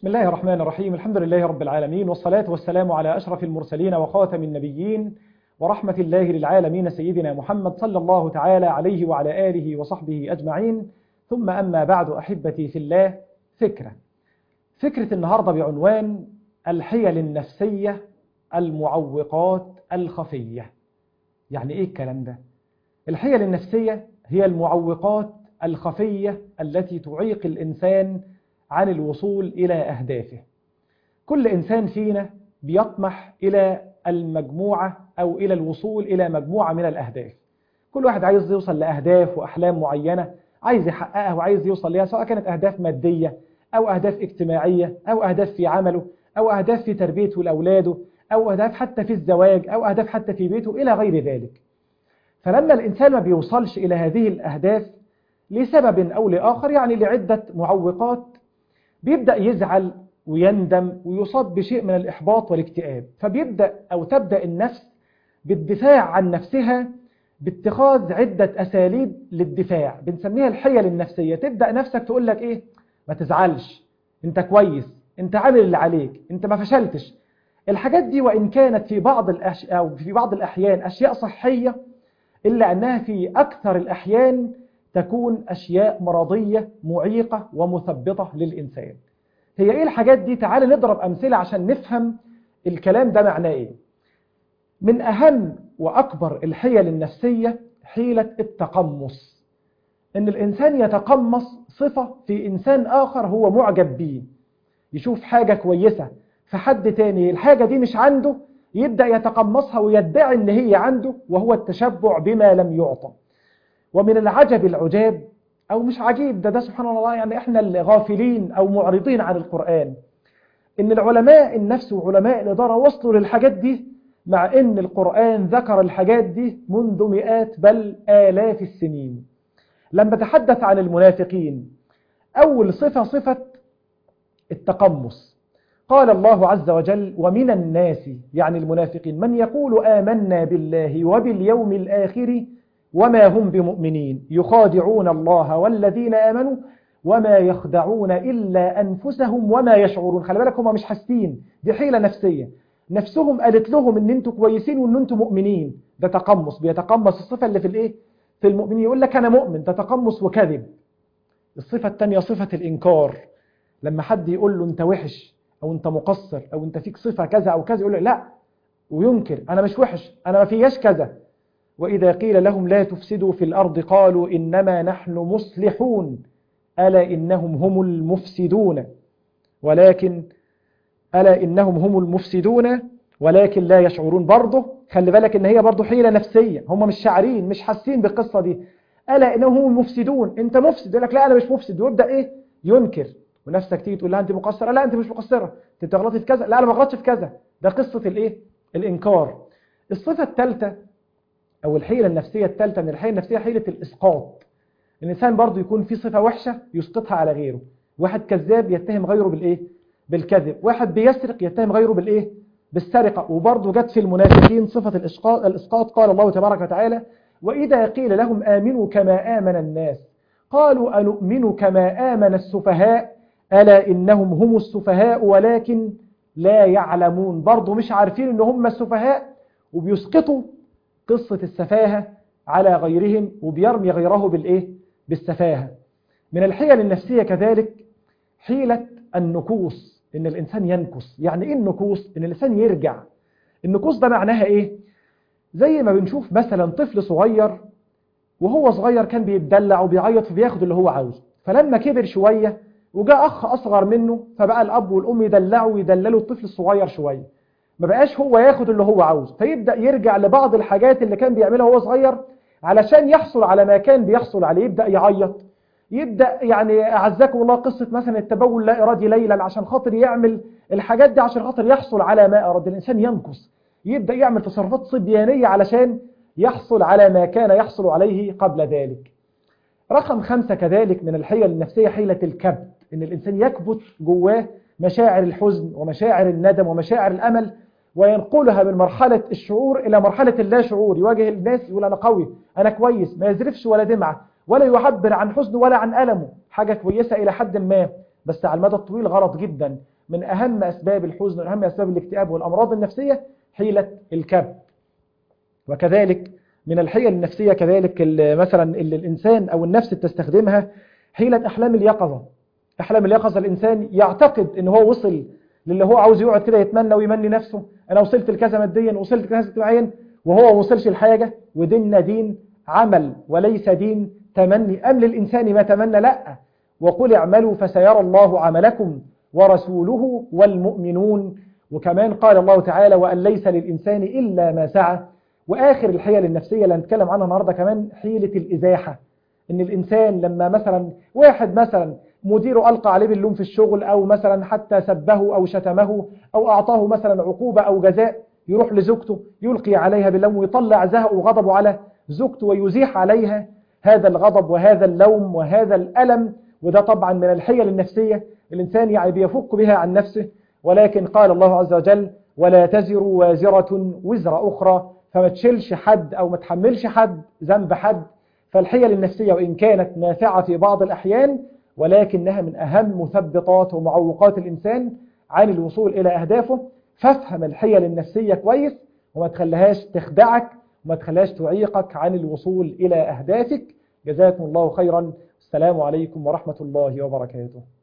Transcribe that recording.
بسم الله الرحمن الرحيم الحمد لله رب العالمين والصلاة والسلام على أشرف المرسلين وخاتم النبيين ورحمة الله للعالمين سيدنا محمد صلى الله تعالى عليه وعلى آله وصحبه أجمعين ثم أما بعد أحبتي في الله فكرة فكرة النهاردة بعنوان الحيل النفسية المعوقات الخفية يعني إيه الكلام ده؟ الحيل النفسية هي المعوقات الخفية التي تعيق الإنسان عن الوصول إلى أهدافه كل إنسان فينا بيطمح إلى المجموعة أو إلى الوصول إلى مجموعة من الأهداف كل واحد عايز يوصل لأهداف وأحلام معينة عايز يحققها وعايز يوصل لها سواء كانت أهداف مادية أو أهداف اجتماعية أو أهداف في عمله أو أهداف في تربيته لأولاده أو أهداف حتى في الزواج أو أهداف حتى في بيته إلى غير ذلك فلما الإنسان ما بيوصلش إلى هذه الأهداف لسبب أو لآخر يعني لعدة معوقات بيبدأ يزعل ويندم ويصاب بشيء من الإحباط والاكتئاب فبيبدأ أو تبدأ النفس بالدفاع عن نفسها باتخاذ عدة أساليب للدفاع بنسميها الحيل النفسية تبدأ نفسك تقول لك إيه ما تزعلش أنت كويس أنت عامل اللي عليك أنت ما فشلتش الحاجات دي وإن كانت في بعض الأش... أو في بعض الأحيان أشياء صحية إلا أنها في أكثر الأحيان تكون أشياء مرضية معيقة ومثبطة للإنسان هي إيه الحاجات دي تعال نضرب أمثلة عشان نفهم الكلام ده معناه إيه من أهم وأكبر الحيل النفسية حيلة التقمص إن الإنسان يتقمص صفة في إنسان آخر هو معجب بيه يشوف حاجة كويسة في حد تاني الحاجة دي مش عنده يبدأ يتقمصها ويدعي إن هي عنده وهو التشبع بما لم يعطى ومن العجب العجاب أو مش عجيب ده ده سبحان الله يعني إحنا الغافلين أو معرضين عن القرآن إن العلماء النفس وعلماء الإدارة وصلوا للحاجات دي مع إن القرآن ذكر الحاجات دي منذ مئات بل آلاف السنين لما تحدث عن المنافقين أول صفة صفة التقمص قال الله عز وجل ومن الناس يعني المنافقين من يقول آمنا بالله وباليوم الآخر وما هم بمؤمنين يخادعون الله والذين آمنوا وما يخدعون إلا أنفسهم وما يشعرون خلي بالك هم مش حاسين دي حيلة نفسية نفسهم قالت لهم ان انتوا كويسين وان انتوا مؤمنين ده تقمص بيتقمص الصفة اللي في الايه في المؤمنين يقول لك انا مؤمن ده تقمص وكذب الصفة الثانية صفة الانكار لما حد يقول له انت وحش او انت مقصر او انت فيك صفة كذا او كذا يقول له لا وينكر انا مش وحش انا ما فياش كذا وإذا قيل لهم لا تفسدوا في الأرض قالوا إنما نحن مصلحون ألا إنهم هم المفسدون ولكن ألا إنهم هم المفسدون ولكن لا يشعرون برضه خلي بالك إن هي برضه حيلة نفسية هم مش شاعرين مش حاسين بالقصة دي ألا إنهم هم المفسدون أنت مفسد يقول لك لا أنا مش مفسد ويبدأ إيه ينكر ونفسك تيجي تقول لها أنت مقصرة لا أنت مش مقصرة أنت غلطت في كذا لا أنا ما غلطتش في كذا ده قصة الإيه الإنكار الصفة الثالثة أو الحيلة النفسية الثالثة من الحيلة النفسية حيلة الإسقاط الإنسان برضو يكون في صفة وحشة يسقطها على غيره واحد كذاب يتهم غيره بالإيه بالكذب واحد بيسرق يتهم غيره بالإيه بالسرقة وبرضو جت في المنافقين صفة الإسقاط, الإسقاط قال الله تبارك وتعالى وإذا قيل لهم آمنوا كما آمن الناس قالوا أنؤمن كما آمن السفهاء ألا إنهم هم السفهاء ولكن لا يعلمون برضو مش عارفين إن هم السفهاء وبيسقطوا قصة السفاهة على غيرهم وبيرمي غيره بالإيه؟ بالسفاهة من الحيل النفسية كذلك حيلة النكوص إن الإنسان ينكس يعني إيه النكوص؟ إن الإنسان يرجع النكوص ده معناها إيه؟ زي ما بنشوف مثلا طفل صغير وهو صغير كان بيتدلع وبيعيط فبياخد اللي هو عاوزه فلما كبر شوية وجاء أخ أصغر منه فبقى الأب والأم يدلعوا ويدللوا الطفل الصغير شوية ما بقاش هو ياخد اللي هو عاوز فيبدأ يرجع لبعض الحاجات اللي كان بيعملها وهو صغير علشان يحصل على ما كان بيحصل عليه يبدأ يعيط يبدأ يعني أعزكم الله قصة مثلا التبول لا إرادي ليلا عشان خاطر يعمل الحاجات دي عشان خاطر يحصل على ما أراد الإنسان ينقص يبدأ يعمل تصرفات صبيانية علشان يحصل على ما كان يحصل عليه قبل ذلك رقم خمسة كذلك من الحيل النفسية حيلة الكبت إن الإنسان يكبت جواه مشاعر الحزن ومشاعر الندم ومشاعر الأمل وينقلها من مرحلة الشعور إلى مرحلة اللا شعور يواجه الناس يقول أنا قوي أنا كويس ما يزرفش ولا دمعة ولا يعبر عن حزنه ولا عن ألمه حاجة كويسة إلى حد ما بس على المدى الطويل غلط جدا من أهم أسباب الحزن ومن أهم أسباب الاكتئاب والأمراض النفسية حيلة الكبت وكذلك من الحيل النفسية كذلك مثلا اللي الإنسان أو النفس تستخدمها حيلة أحلام اليقظة أحلام اليقظة الإنسان يعتقد إن هو وصل للي هو عاوز يقعد كده يتمنى ويمني نفسه أنا وصلت لكذا ماديا وصلت لكذا اجتماعيا وهو وصلش لحاجة وديننا دين عمل وليس دين تمني أم للإنسان ما تمنى لا وقل اعملوا فسيرى الله عملكم ورسوله والمؤمنون وكمان قال الله تعالى وأن ليس للإنسان إلا ما سعى وآخر الحيل النفسية اللي هنتكلم عنها النهاردة كمان حيلة الإزاحة إن الإنسان لما مثلا واحد مثلا مديره ألقى عليه باللوم في الشغل أو مثلا حتى سبه أو شتمه أو أعطاه مثلا عقوبة أو جزاء يروح لزوجته يلقي عليها باللوم ويطلع زهقه وغضبه على زوجته ويزيح عليها هذا الغضب وهذا اللوم وهذا الألم وده طبعا من الحيل النفسية الإنسان يعني بيفك بها عن نفسه ولكن قال الله عز وجل ولا تزر وازرة وزر أخرى فما تشيلش حد أو ما تحملش حد ذنب حد فالحيل النفسية وإن كانت نافعة في بعض الأحيان ولكنها من أهم مثبطات ومعوقات الإنسان عن الوصول إلى أهدافه فافهم الحيل النفسية كويس وما تخليهاش تخدعك وما تخليهاش تعيقك عن الوصول إلى أهدافك جزاكم الله خيرا السلام عليكم ورحمة الله وبركاته